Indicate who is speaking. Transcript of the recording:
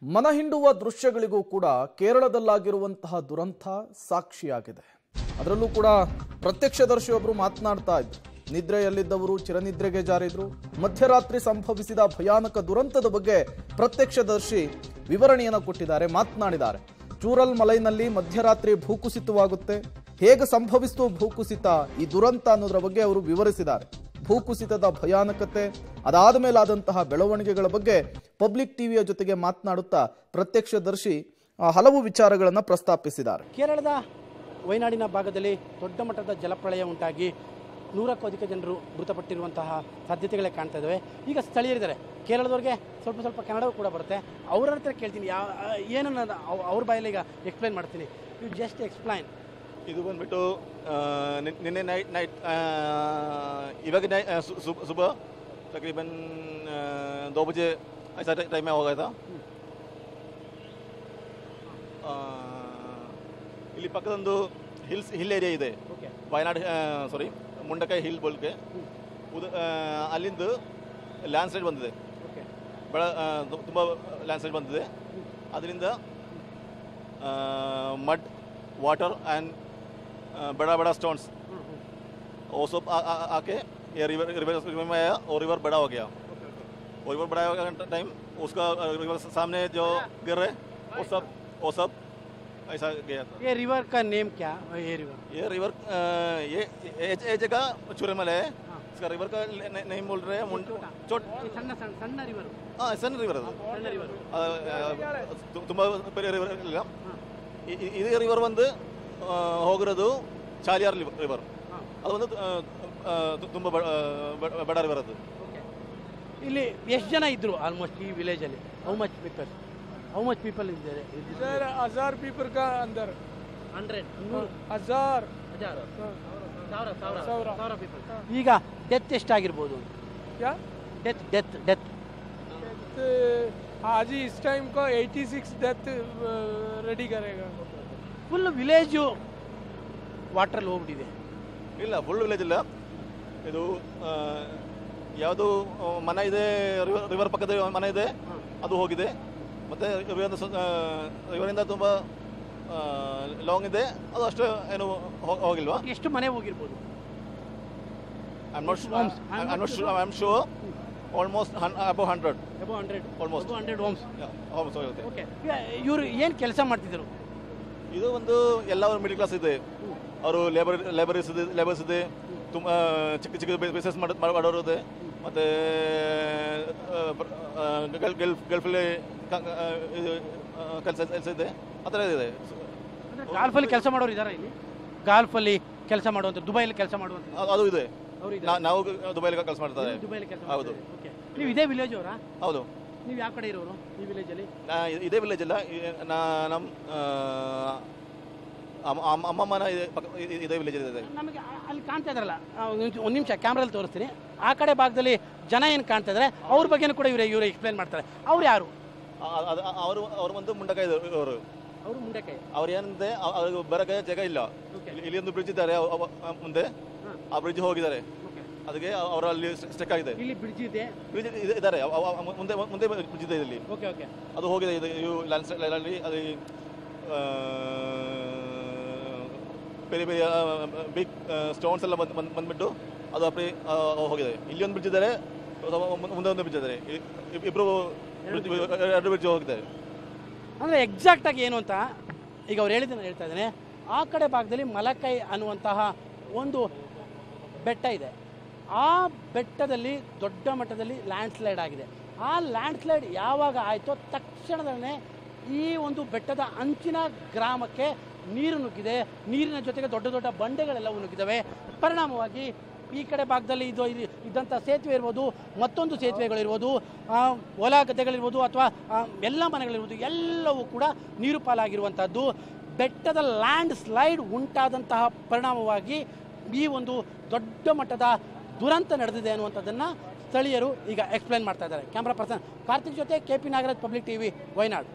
Speaker 1: ಮನಹಿಂಡುವ ದೃಶ್ಯಗಳಿಗೂ ಕೂಡ ಕೇರಳದಲ್ಲಾಗಿರುವಂತಹ ದುರಂತ ಸಾಕ್ಷಿಯಾಗಿದೆ ಅದರಲ್ಲೂ ಕೂಡ ಪ್ರತ್ಯಕ್ಷದರ್ಶಿಯೊಬ್ಬರು ಮಾತನಾಡ್ತಾ ಇದ್ರು ನಿದ್ರೆಯಲ್ಲಿದ್ದವರು ಚಿರನಿದ್ರೆಗೆ ಜಾರಿದ್ರು ಮಧ್ಯರಾತ್ರಿ ಸಂಭವಿಸಿದ ಭಯಾನಕ ದುರಂತದ ಬಗ್ಗೆ ಪ್ರತ್ಯಕ್ಷದರ್ಶಿ ವಿವರಣೆಯನ್ನು ಕೊಟ್ಟಿದ್ದಾರೆ ಮಾತನಾಡಿದ್ದಾರೆ ಚೂರಲ್ ಮಲೈನಲ್ಲಿ ಮಧ್ಯರಾತ್ರಿ ಭೂಕುಸಿತವಾಗುತ್ತೆ ಹೇಗೆ ಸಂಭವಿಸಿತು ಭೂಕುಸಿತ ಈ ದುರಂತ ಅನ್ನೋದರ ಬಗ್ಗೆ ಅವರು ವಿವರಿಸಿದ್ದಾರೆ ಭೂಕುಸಿತದ ಭಯಾನಕತೆ ಅದಾದ ಮೇಲಾದಂತಹ ಬೆಳವಣಿಗೆಗಳ ಬಗ್ಗೆ ಪಬ್ಲಿಕ್ ಟಿವಿಯ ಜೊತೆಗೆ ಮಾತನಾಡುತ್ತಾ ಪ್ರತ್ಯಕ್ಷದರ್ಶಿ ಆ, ಹಲವು ವಿಚಾರಗಳನ್ನು ಪ್ರಸ್ತಾಪಿಸಿದ್ದಾರೆ
Speaker 2: ಕೇರಳದ ವಯನಾಡಿನ ಭಾಗದಲ್ಲಿ ದೊಡ್ಡ ಮಟ್ಟದ ಜಲಪ್ರಳಯ ಉಂಟಾಗಿ ನೂರಕ್ಕೂ ಅಧಿಕ ಜನರು ಮೃತಪಟ್ಟಿರುವಂತಹ ಸಾಧ್ಯತೆಗಳೇ ಕಾಣ್ತಾ ಇದ್ದಾವೆ ಈಗ ಸ್ಥಳೀಯರಿದ್ದಾರೆ ಕೇರಳದವ್ರಿಗೆ ಸ್ವಲ್ಪ ಸ್ವಲ್ಪ ಕನ್ನಡವೂ ಕೂಡ ಬರುತ್ತೆ ಅವ್ರ ಹತ್ರ ಕೇಳ್ತೀನಿ ಯಾವ ಏನನ್ನ ಅವ್- ಅವ್ರ ಬಾಯಲ್ಲಿ ಈಗ ಎಕ್ಸ್ಪ್ಲೈನ್ ಮಾಡ್ತೀನಿ ಯು ಜಸ್ಟ್ ಎಕ್ಸ್ಪ್ಲೈನ್
Speaker 3: ಇದು ಬಂದ್ಬಿಟ್ಟು ಆ, ನಿನ್- ನಿನ್ನೆ ನೈಟ್ ನೈಟ್ ಆ, ಇವಾಗ ನೈ ಆ, ಸು- ಸು- सुबह तकरीबन आ, दो बजे ऐसा टाइम में हो गया था ಆ, ಇಲ್ಲಿ ಪಕ್ಕದೊಂದು ಹಿಲ್ಸ್ ಹಿಲ್ ಏರಿಯಾ ಇದೆ
Speaker 2: okay
Speaker 3: Wayanad sorry Mundakkai hill ಬೋಲ್ಕೆ ಉದ ಆ, ಅಲ್ಲಿಂದ ಲ್ಯಾಂಡ್ ಸ್ಲೈಡ್ ಬಂದಿದೆ
Speaker 2: ಓಕೆ
Speaker 3: ಬಳ ಆ, ತು- ತುಂಬ ಲ್ಯಾಂಡ್ ಸ್ಲೈಡ್ ಬಂದಿದೆ ಅದರಿಂದ ಮಡ್ ವಾಟರ್ ಆ್ಯಂಡ್ ಬಡ ಬಡ ಸ್ಟೋನ್ಸ್ वो सब आ, आ, आके ये रिवर रिवर रिवर में आया और रिवर बड़ा हो गया और रिवर बड़ा हो गया टाइम उसका रिवर सामने जो गिर रहे वो सब वो सब ऐसा गया था
Speaker 2: ये रिवर का नेम क्या ये रिवर
Speaker 3: ये रिवर अ, ये ये ये जगह चुरमल है
Speaker 2: हाँ।
Speaker 3: इसका रिवर का न- नहीं बोल रहे हैं मुंड-
Speaker 2: छोटा।
Speaker 3: चोट
Speaker 2: ಸಣ್ಣ ಸಣ್ಣ ಸಣ್ಣ ರಿವರ್
Speaker 3: ಹಾಂ ಸಣ್ಣ ರಿವರ್ ಅದು
Speaker 2: ಸಣ್ಣ ರಿವರ್
Speaker 3: ತುಂಬ பெரிய ರಿವರ್ ಇಲ್ಲ ಇ- ಇ- ಇದೇ ರಿವರ್ ಒಂದು ಆ, ಹೋಗಿರೋದು ಚಾಲಿಯಾರ್ ರಿವರ್
Speaker 2: ಹಾಂ
Speaker 3: ಅದು ಒಂದು ಆ, ಆ, ತುಂಬ ಬ- ಆ, ಬ- ಬಡ ರಿವರ್ ಅದು
Speaker 2: ಓಕೆ ಇಲ್ಲಿ ಎಷ್ಟು ಜನ ಇದ್ರು ಆಲ್ಮೋಸ್ಟ್ ಈ ವಿಲೇಜಲ್ಲಿ how much people how much people ಇದ್ದಾರೆ
Speaker 4: सर हजार पीपर का अंदर
Speaker 2: ಹಂಡ್ರೆಡ್
Speaker 4: हजार
Speaker 2: ಸಾವಿರ ಪೀಪಲ್ ಈಗ ಡೆತ್ ಎಷ್ಟಾಗಿರ್ಬೋದು
Speaker 4: क्या
Speaker 2: ಡೆತ್ ಡೆತ್ ಡೆತ್
Speaker 4: तो आज ही इस टाइम को 86 डेथ रेडी करेगा
Speaker 2: ಫುಲ್ ವಿಲೇಜು ವಾಟ್ರಲ್ಲಿ ಹೋಗ್ಬಿಟ್ಟಿದೆ
Speaker 3: ಇಲ್ಲ ಫುಲ್ ವಿಲೇಜ್ ಇಲ್ಲ ಇದು ಆ, ಯಾವುದು ಆ, ಮನೆ ಇದೆ ರಿವರ್ ರಿವರ್ ಪಕ್ಕದ ಮನೆ ಇದೆ ಅದು ಹೋಗಿದೆ ಮತ್ತೆ ರಿವರಿಂದ ಸ್ವ- ಆ, ರಿವರಿಂದ ತುಂಬ ಲಾಂಗ್ ಇದೆ ಅದು ಅಷ್ಟು ಏನು ಹೋ- ಹೋಗಿಲ್ವಾ
Speaker 2: ಎಷ್ಟು ಮನೆ ಹೋಗಿರ್ಬೋದು
Speaker 3: I am not
Speaker 2: Homes.
Speaker 3: I am not I am sure almost above hundred
Speaker 2: above hundred
Speaker 3: Almost.
Speaker 2: Hundred homes
Speaker 3: homes ಹೋಗುತ್ತೆ
Speaker 2: ಓಕೆ ಇವರು ಏನು ಕೆಲಸ ಮಾಡ್ತಿದ್ರು
Speaker 3: ಇದು ಒಂದು ಎಲ್ಲ ಮಿಡಿಲ್ ಕ್ಲಾಸ್ ಇದೆ ಅವರು ಲೇಬರ್ ಲೇಬರ್ಸ್ ಇದೆ ಲೇಬರ್ಸ್ ಇದೆ ತುಂಬ ಚಿಕ್ಕ ಚಿಕ್ಕ ಬಿಸ್ನೆಸ್ ಮಾಡಿ ಮಾಡೋರು ಇದೆ ಮತ್ತು ಗಲ್ಫ್ ಗಲ್ಫ್ ಗಲ್ಫಲ್ಲಿ ಕ- ಆ, ಇದು ಕೆಲಸ ಕೆಲಸ ಇದೆ ಆ ಥರ ಇದೆ
Speaker 2: ಗಾಲ್ಫಲ್ಲಿ ಕೆಲಸ ಮಾಡೋರು ಇದಾರ ಇಲ್ಲಿ ಗಾಲ್ಫಲ್ಲಿ ಕೆಲಸ ಮಾಡುವಂಥ ದುಬೈಲಿ ಕೆಲಸ ಮಾಡುವಂಥ
Speaker 3: ಅದು- ಅದು ಇದೆ
Speaker 2: ಅವರು
Speaker 3: ನಾ- ನಾವು ದುಬೈಲಿ ಕೆಲಸ ಮಾಡ್ತಾರೆ
Speaker 2: ದುಬೈಲಿ ಕೆಲಸ
Speaker 3: ಹೌದು.
Speaker 2: ಓಕೆ ನೀವು ಇದೇ ವಿಲೇಜ್ ಅವರಾ
Speaker 3: ಹೌದು
Speaker 2: ನೀವು ಯಾವ ಕಡೆ ಇರೋರು ಈ ವಿಲೇಜಲ್ಲಿ
Speaker 3: ನಾ ಇ- ಇದೇ ವಿಲೇಜ್ ಅಲ್ಲ ಈ- ನಾ ನಮ್ಮ ಅಮ್ಮಮ್ಮನ ಇದೆ ಪಕ್ಕ ಇ- ಇದೇ ವಿಲೇಜ್ ಇದೆ
Speaker 2: ನಮಗೆ ಆ- ಅಲ್ಲಿ ಕಾಣ್ತಾ ಇದ್ರಲ್ಲ ಒಂದು ನಿಮಿಷ ಕ್ಯಾಮ್ರಲ್ಲಿ ತೋರಿಸ್ತೀನಿ ಆ ಕಡೆ ಭಾಗದಲ್ಲಿ ಜನ ಏನು ಕಾಣ್ತಾ ಇದ್ದಾರೆ ಅವ್ರ ಬಗ್ಗೆನೂ ಕೂಡ ಇವರು ಇವರು ಎಕ್ಸ್ಪ್ಲೇನ್ ಮಾಡ್ತಾರೆ ಅವ್ರು ಯಾರು
Speaker 3: ಆ- ಅದು ಅವರು ಅವರು ಒಂದು ಮುಂಡಕಾಯಿ ಅವರು
Speaker 2: ಅವರು ಮುಂಡೆಕಾಯಿ
Speaker 3: ಅವ್ರು ಏನಂದ್ರೆ ಅವ್- ಅವ್ರಿಗೆ ಬರಕ್ಕೆ ಜಾಗ ಇಲ್ಲ
Speaker 2: Okay.
Speaker 3: ಇಲ್ಲಿ- ಇಲ್ಲಿ ಒಂದು ಬ್ರಿಡ್ಜ್ ಇದ್ದಾರೆ ಅವ್- ಅವ್- ಅವ್ ಮುಂದೆ
Speaker 2: ಹಾಂ
Speaker 3: ಆ ಬ್ರಿಡ್ಜ್ ಹೋಗಿದ್ದಾರೆ
Speaker 2: ಓಕೆ
Speaker 3: ಅದಕ್ಕೆ ಅವರು ಅಲ್ಲಿ ಸ್ಟೆಕ್ ಆಗಿದೆ
Speaker 2: ಇಲ್ಲಿ ಬ್ರಿಡ್ಜ್ ಇದೆ
Speaker 3: ಬ್ರಿಡ್ಜ್ ಇದ್ದಾರೆ ಅವ್- ಅವ್- ಅವ್ ಮುಂದೆ ಮುಂದೆ ಬ್ರಿಡ್ಜ್ ಇದೆ ಇಲ್ಲಿ
Speaker 2: ಓಕೆ ಓಕೆ
Speaker 3: ಅದು ಹೋಗಿದೆ ಇದು ಇವು ಲ್ಯಾಂಡ್ ಅಲ್ಲಿ ಅದು ಆ, ಬೇರೆ ಬೇರೆ ಬಿಗ್ ಸ್ಟೋನ್ಸ್ ಎಲ್ಲ ಬಂದು ಬಂದು ಬಂದ್ಬಿಟ್ಟು ಅದು ಅಪ್ರಿ ಆ, ಹೋಗಿದೆ ಇಲ್ಲಿ ಒಂದು ಬ್ರಿಡ್ಜ್ ಇದ್ದಾರೆ ಮುಂದೆ ಒಂದು ಬ್ರಿಡ್ಜ್ ಇದ್ದಾರೆ ಇ- ಇಬ್- ಇಬ್ರು bridge- ಎರಡು ಬ್ರಿಡ್ಜ್ ಹೋಗಿದ್ದಾರೆ
Speaker 2: ಅಂದರೆ ಎಕ್ಸಾಕ್ಟಾಗಿ ಏನು ಅಂತ ಈಗ ಅವ್ರು ಹೇಳಿದ್ದನ್ನು ಹೇಳ್ತಾ ಇದ್ದೇನೆ ಆ ಕಡೆ ಭಾಗದಲ್ಲಿ ಮಲಕೈ ಅನ್ನುವಂತಹ ಒಂದು ಬೆಟ್ಟ ಇದೆ ಆ ಬೆಟ್ಟದಲ್ಲಿ ದೊಡ್ಡ ಮಟ್ಟದಲ್ಲಿ ಲ್ಯಾಂಡ್ ಸ್ಲೈಡ್ ಆಗಿದೆ ಆ ಲ್ಯಾಂಡ್ ಸ್ಲೈಡ್ ಯಾವಾಗ ಆಯಿತೋ ತಕ್ಷಣದಲ್ಲೇ ಈ ಒಂದು ಬೆಟ್ಟದ ಅಂಚಿನ ಗ್ರಾಮಕ್ಕೆ ನೀರು ನುಗ್ಗಿದೆ ನೀರಿನ ಜೊತೆಗೆ ದೊಡ್ಡ ದೊಡ್ಡ ಬಂಡೆಗಳೆಲ್ಲವೂ ನುಗ್ಗಿದ್ದಾವೆ ಪರಿಣಾಮವಾಗಿ ಈ ಕಡೆ ಭಾಗದಲ್ಲಿ ಇದು ಇದು ಇದ್ದಂಥ ಸೇತುವೆ ಇರ್ಬೋದು ಮತ್ತೊಂದು ಸೇತುವೆಗಳಿರ್ಬೋದು ಆ, ಹೊಲ ಗದ್ದೆಗಳಿರ್ಬೋದು ಅಥವಾ ಆ, ಎಲ್ಲ ಮನೆಗಳಿರ್ಬೋದು ಎಲ್ಲವೂ ಕೂಡ ನೀರು ಪಾಲಾಗಿರುವಂಥದ್ದು ಬೆಟ್ಟದ ಲ್ಯಾಂಡ್ ಸ್ಲೈಡ್ ಉಂಟಾದಂತಹ ಪರಿಣಾಮವಾಗಿ ಈ ಒಂದು ದೊಡ್ಡ ಮಟ್ಟದ ದುರಂತ ನಡೆದಿದೆ ಅನ್ನುವಂಥದ್ದನ್ನು ಸ್ಥಳೀಯರು ಈಗ ಎಕ್ಸ್ಪ್ಲೈನ್ ಮಾಡ್ತಾ ಇದ್ದಾರೆ ಕ್ಯಾಮ್ರಾ ಪರ್ಸನ್ ಕಾರ್ತಿಕ್ ಜೊತೆ K P Nagaraj public TV Wayanad